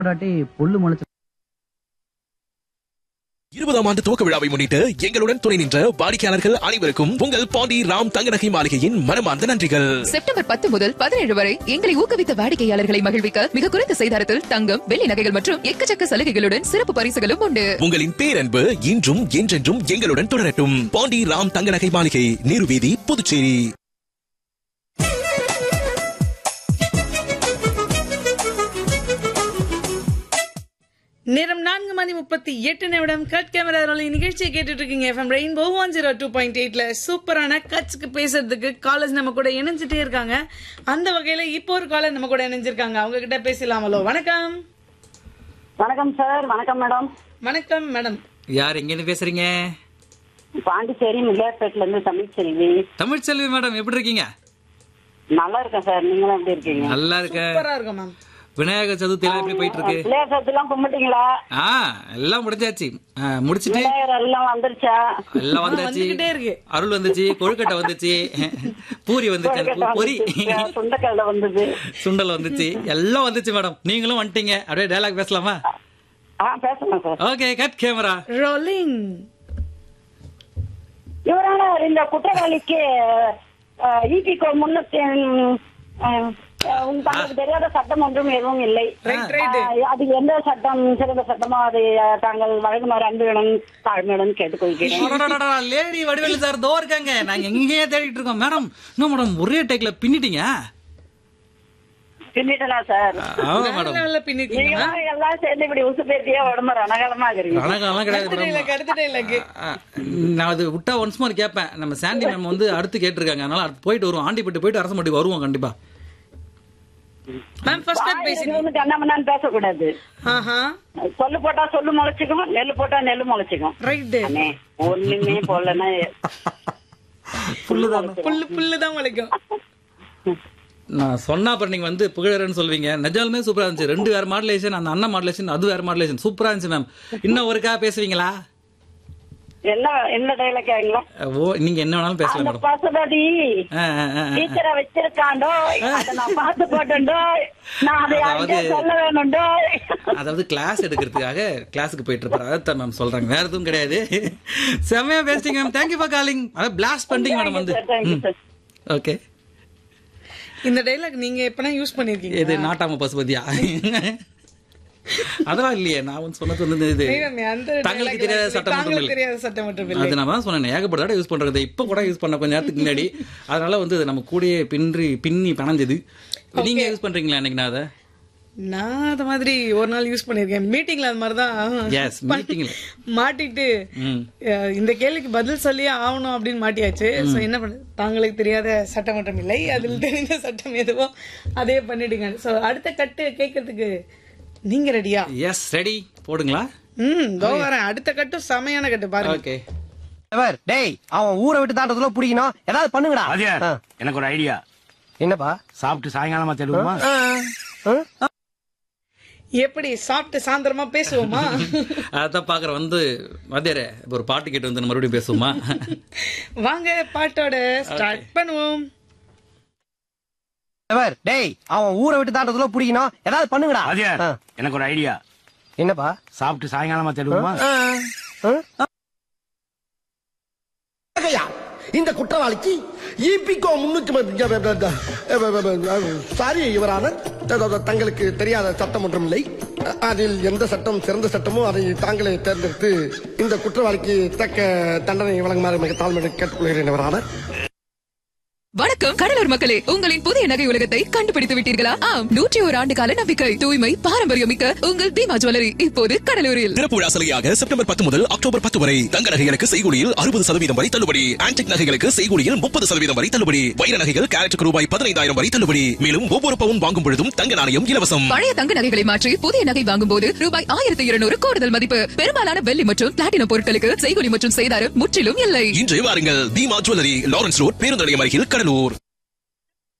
போடாட்டி புல்லு முளைச்சு இருபதாம் ஆண்டு துவக்க விழாவை முன்னிட்டு எங்களுடன் துணை நின்ற வாடிக்கையாளர்கள் அனைவருக்கும் உங்கள் பாண்டி ராம் தங்கநகை மாளிகையின் மனமார்ந்த நன்றிகள் செப்டம்பர் பத்து முதல் பதினேழு வரை எங்களை ஊக்குவித்த வாடிக்கையாளர்களை மகிழ்விக்க மிக குறைந்த செய்தாரத்தில் தங்கம் வெள்ளி நகைகள் மற்றும் எக்கச்சக்க சலுகைகளுடன் சிறப்பு பரிசுகளும் உண்டு உங்களின் பேரன்பு இன்றும் என்றென்றும் எங்களுடன் தொடரட்டும் பாண்டி ராம் தங்கநகை மாளிகை நீர்வீதி புதுச்சேரி நேரம் நான்கு மணி முப்பத்தி எட்டு நிமிடம் கட் கேமரா ரோலி நிகழ்ச்சியை கேட்டுட்டு இருக்கீங்க FM rainbow one zero two point எயிட்ல சூப்பரான கட்ஸ்க்கு பேசுறதுக்கு காலேஜ் நம்ம கூட இணைஞ்சிட்டே இருக்காங்க அந்த வகையில இப்போ ஒரு காலர் நம்ம கூட இணைஞ்சிருக்காங்க அவங்க கிட்ட பேசலாமலோ வணக்கம் வணக்கம் சார் வணக்கம் மேடம் வணக்கம் மேடம் யார் எங்கேருந்து பேசுறீங்க பாண்டிச்சேரி மில்லையார்பேட்ல இருந்து தமிழ்ச்செல்வி தமிழ்ச்செல்வி மேடம் எப்படி இருக்கீங்க நல்லா இருக்கேன் சார் நீங்களும் எப்படி இருக்கீங்க நல்லா இருக்க சூப்பரா இருக்கும் மேம் விநாயகர் சதுர்த்தி எல்லாம் எப்படி போயிட்டு இருக்கு பிள்ளையார் சத்துலாம் கும்பிட்டீங்களா ஆ எல்லாம் முடிஞ்சாச்சு ஆ, முடிச்சிட்டு பிள்ளையார் எல்லாம் வந்துருச்சா எல்லாம் வந்தாச்சு வந்துகிட்டே இருக்கு. அருள் வந்துச்சு கொழுக்கட்டை வந்துச்சு பூரி வந்துச்சு அந்த பூ- பொரி சுண்டக்கல்ல வந்தது சுண்டல் வந்துச்சு எல்லாம் வந்துச்சு மேடம் நீங்களும் வந்துட்டீங்க அப்படியே டயலாக் பேசலாமா ஆ பேசலாம் sir okay cut camera rolling இவரான இந்த குற்றவாளிக்கு இபிகோ முன்னூத்தி உங்களுக்கு தெரியாத சட்டம் ஒன்றும் எதுவும் இல்லை ரைட் ரைட் ஆ, அது எந்த சட்டம் சிறந்த சட்டமோ அதை ஆ, தாங்கள் வழங்குமாறு அன்புடன் தாழ்மையுடன் கேட்டுக்கொள்கிறேன் லேடி வடிவேலு சார் தோ இருக்காங்க நாங்க எங்கேயே தேடிட்டு இருக்கோம் மேடம் என்ன மேடம் ஒரே டேக்ல பின்னிட்டீங்க பின்னிட்டனா சார் ஆமா மேடம் லெவல்ல பின்னிட்டீங்க நீங்க எல்லாம் சேர்ந்து இப்படி உசு பேத்தியா உடம்பு ரணகலமா இருக்கிறீங்க அழகெல்லாம் கிடையாது கடுத்துட்டே மேடம் இல்ல கடுத்துட்டே இல்லக்கு ஆ, நான் அது விட்டா ஒன்ஸ் மோர் கேட்பேன் நம்ம சாண்டி மேம் வந்து அடுத்து கேட்டிருக்காங்க அதனால அடுத்து போயிட்டு வருவோம் ஆண்டிப்பட்டு போயிட்டு அரசம்பட்டி வருவோம் கண்டிப்பா மேம் ஃபர்ஸ்ட் கட் வாயில பேசி வந்து கண்ணாமண்ணான்னு பேசக்கூடாது ஆஹா சொல்லு போட்டா சொல்லு முளைச்சிக்கும் நெல்லு போட்டா நெல்லு முளைச்சிக்கும் ரைட் அண்ணே ஒண்ணுமே போடலன்னா புல்லுதான் புல்லு புல்லு தான் முளைக்கும் நான் சொன்னா அப்புறம் நீங்க வந்து புகழறன்னு சொல்வீங்க நிஜாலுமே சூப்பரா இருந்துச்சு ரெண்டு வேற மாடலேஷன் அந்த அண்ணன் மாடலேஷன் அது வேற மாடலேஷன் சூப்பரா இருந்துச்சு மேம் இன்னும் ஒருக்கா பேசுவீங்களா என்ன என்ன டைலாக் கேங்களா ஓ நீங்க என்ன வேணாலும் பேசலாம் அந்த மேடம் பசுபதி ஆ, ஆ, ஆ, ஆ. டீச்சரை வச்சிருக்காண்டோ அதை நான் பார்த்து போட்டேன்டோ நான் அதை அதாவது- அங்கே சொல்ல வேணும்டோ அதாவது கிளாஸ் எடுக்கிறதுக்காக கிளாஸுக்கு போயிட்டு இருப்பாரு அதான் மேம் சொல்றாங்க வேற எதுவும் கிடையாது செம்மையா பேசிட்டீங்க மேம் தேங்க்யூ ஃபார் காலிங் அதான் பிளாஸ்ட் பண்ணிட்டீங்க மேடம் வந்து தேங்க்யூ சார் ஓகே இந்த டைலாக் நீங்க எப்பனா யூஸ் பண்ணிருக்கீங்க இது நாட்டாம பசுபதியா அதெல்லாம் இல்லையே நான் வந்து சொன்னது வந்து இது தெய்வமே, அந்த தங்களுக்கு dialogue தெரியாத எல்லாம் சட்டம் மட்டும் தாங்களுக்கு இல்லை தெரியாத சட்டம் மட்டும் இல்லை அது நான் தான் சொன்னேன் ஏகப்பட்ட தடவை யூஸ் பண்றது இப்ப கூட யூஸ் பண்ண கொஞ்ச நேரத்துக்கு முன்னாடி அதனால வந்து இது நம்ம கூடயே பின்றி பின்னி பணஞ்சது நீங்க யூஸ் பண்றீங்களா இன்னைக்கு நான் அதை நான் அது மாதிரி ஒரு நாள் யூஸ் பண்ணிருக்கேன் மீட்டிங்ல அது மாதிரி தான் Yes, meeting ல. மாட்டிட்டு ம். அஹ், இந்த கேள்விக்கு பதில் சொல்லியே ஆகணும் அப்படின்னு மாட்டியாச்சு சோ என்ன பண்ண தாங்களுக்கு தெரியாத சட்டம் மட்டும் இல்லை அதில் தெரிஞ்ச சட்டம் எதுவோ அதே பண்ணிடுங்க சோ அடுத்த கட்டு கேட்கறதுக்கு நீங்க ரெடியா எஸ் ரெடி போடுங்களா ம் தோ வரேன் அடுத்த கட்டு செமையான கட்டு பாருங்க ஓகே எவர், டேய் அவன் ஊரை விட்டு தாண்டதுல பிடிக்கணும் ஏதாவது பண்ணுங்கடா வாத்தியார் ஆ, எனக்கு ஒரு ஐடியா என்னப்பா சாப்பிட்டு சாயங்காலமா தேடுவோமா ஆ? எப்படி சாப்பிட்டு சாயந்தரமா பேசுவோமா அதான் பாக்குற வந்து மதியாரே இப்ப ஒரு பாட்டு கேட்டு வந்து மறுபடியும் பேசுவோமா வாங்க பாட்டோட ஸ்டார்ட் பண்ணுவோம் எவர், டேய் அவன் ஊரை விட்டு தாண்டதுல பிடிக்கணும் ஏதாவது பண்ணுங்கடா வாத்தியார் ஆ, எனக்கு ஒரு ஐடியா என்னப்பா சாப்பிட்டு சாயங்காலமா தேடுவோமா ஆ? இந்த குற்றவாளிக்கு இபிகோ முன்னூத்தி சாரி இவரான தங்களுக்கு தெரியாத சட்டம் ஒன்றும் இல்லை அதில் எந்த சட்டம் சிறந்த சட்டமோ அதை தாங்களே தேர்ந்தெடுத்து இந்த குற்றவாளிக்கு தக்க தண்டனை வழங்குமாறு மிக தாழ்மையை கேட்டுக்கொள்கிறேன் இவரான வணக்கம் கடலூர் மக்களே உங்களின் புதிய நகை உலகத்தை கண்டுபிடித்து விட்டீர்களா ஆம் நூற்றி ஒரு ஆண்டு கால நம்பிக்கை தூய்மை பாரம்பரியம் மிக்க உங்கள் பீமா ஜுவல்லரி இப்போது கடலூரில் திறப்பு விழா சலுகையாக செப்டம்பர் பத்து முதல் அக்டோபர் பத்து வரை தங்க நகைகளுக்கு செய்கூலியில் அறுபது சதவீதம் வரை தள்ளுபடி ஆன்டிக் நகைகளுக்கு செய்கூலியில் முப்பது சதவீதம் வரை தள்ளுபடி வைர நகைகள் கேரட்டுக்கு ரூபாய் பதினைந்தாயிரம் வரை தள்ளுபடி மேலும் ஒவ்வொரு பவுன் வாங்கும் பொழுதும் தங்க நாணயம் இலவசம் பழைய தங்க நகைகளை மாற்றி புதிய நகை வாங்கும் போது ரூபாய் ஆயிரத்தி இருநூறு கூடுதல் மதிப்பு பெரும்பாலான வெள்ளி மற்றும் பிளாட்டினம் பொருட்களுக்கு செய்கூலி மற்றும் செய்தாரம் முற்றிலும் இல்லை இன்று வாருங்கள் தீமா ஜுவல்லரி லாரன்ஸ் ரோட் பேருந்து நிலையம் அருகில் கடலூர்